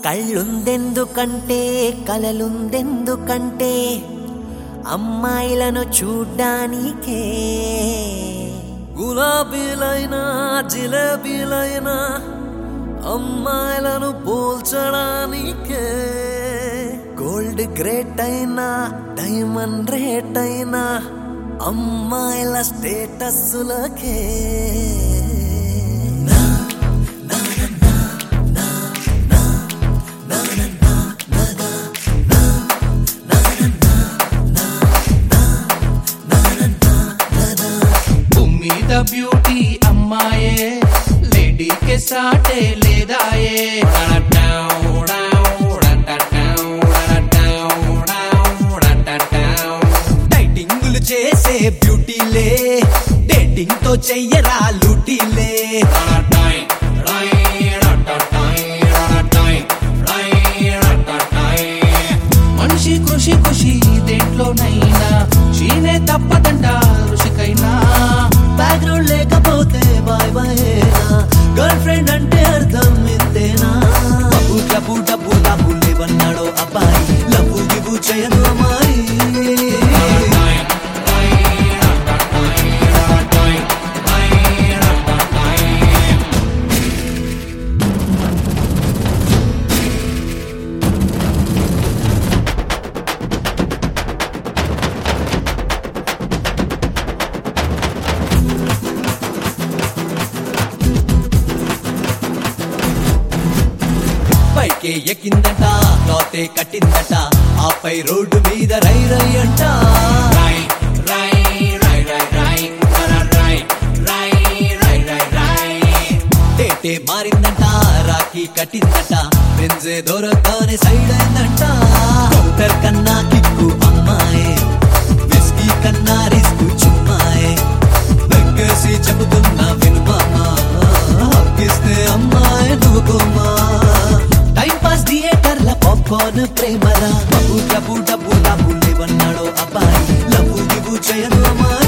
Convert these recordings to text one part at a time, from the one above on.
కళ్ళుందెందుకంటే కలలుందెందుకంటే అమ్మాయిలను చూడ్డానికే గులాబీలైనా జిలేబీలైనా అమ్మాయిలను పోల్చడానికే గోల్డ్ గ్రేట్ అయినా డైమండ్ రేట్ అయినా అమ్మాయిల స్టేటస్లకే మీద బ్యూటీ అమ్మాయే లేడీకే సాటే లేదాయే డైటింగులు చేసే బ్యూటీలే డేటింగ్ తో చెయ్యరా లూటీలే మనిషి కృషి ఖుషి దేంట్లోనైనా షీనే తప్పదంట ఋషికైనా బ్యాక్గ్రౌండ్ లేకపోతే బాయ్ బాయ్ గర్ల్ ఫ్రెండ్ అంటే అర్థం ఇంతేనా డబ్బు డబ్బు డబ్బు డబ్బు లేవన్నాడో అబ్బాయి లవ్వు గివ్వు చేయదు అమ్మాయి పైకే ఎక్కిందట లోతే కట్టిందట ఆపై రోడ్డు మీద రై రై అంట టేటే మారిందంట రాఖీ కట్టిందట బెంజే దొరకనే సైడ్ అయిందంట కౌంటర్ కన్నా కిక్కు అమ్మాయి విస్కీ కన్నా రిస్క్ చుమ్మాయి దగ్గేసి చెబుతున్నా వినుమామా హక్కిస్తే అమ్మాయి నువ్వుకోమా టైం పాస్ థియేటర్ల పాప్కార్న్ ప్రేమరా డబ్బు డబ్బు డబ్బు డబ్బు లేవన్నాడో అబ్బాయి లవ్వు గివ్వు చేయదు అమ్మాయి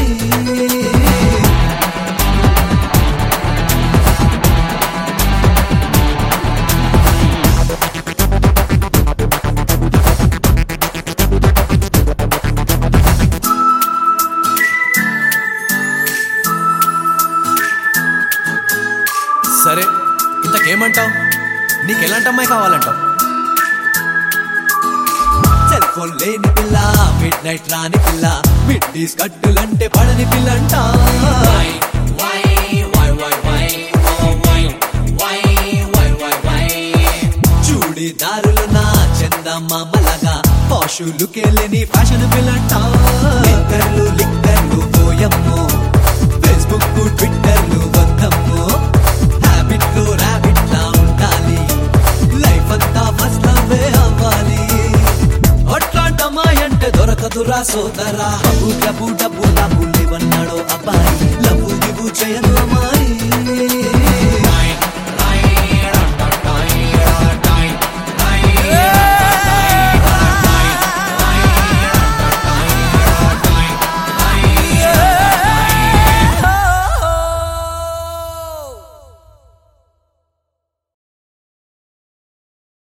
సరే ఇంతకేమంటావు నీకు ఎలాంటి అమ్మాయి కావాలంటావు సెల్ ఫోన్ లేని పిల్ల మిడ్ నైట్ రాని పిల్ల మిడ్ డీస్ కట్టులంటే పడని పిల్లంట చూడి దారులు నా చందమామలగా పాషులుకే లేని ఫ్యాషన్ పిల్లంట లిక్కర్లు లిక్కర్లు పోయమ్మో ఫేస్బుక్ ట్విట్టర్లు వద్దమ్మో హ్యాబిట్ లో ర్యాబిట్ లా ఉండాలి లైఫ్ అంతా ఫస్ట్ లవ్వే అవ్వాలి అట్లాంటి అమ్మాయి అంటే దొరకదురా సోదరా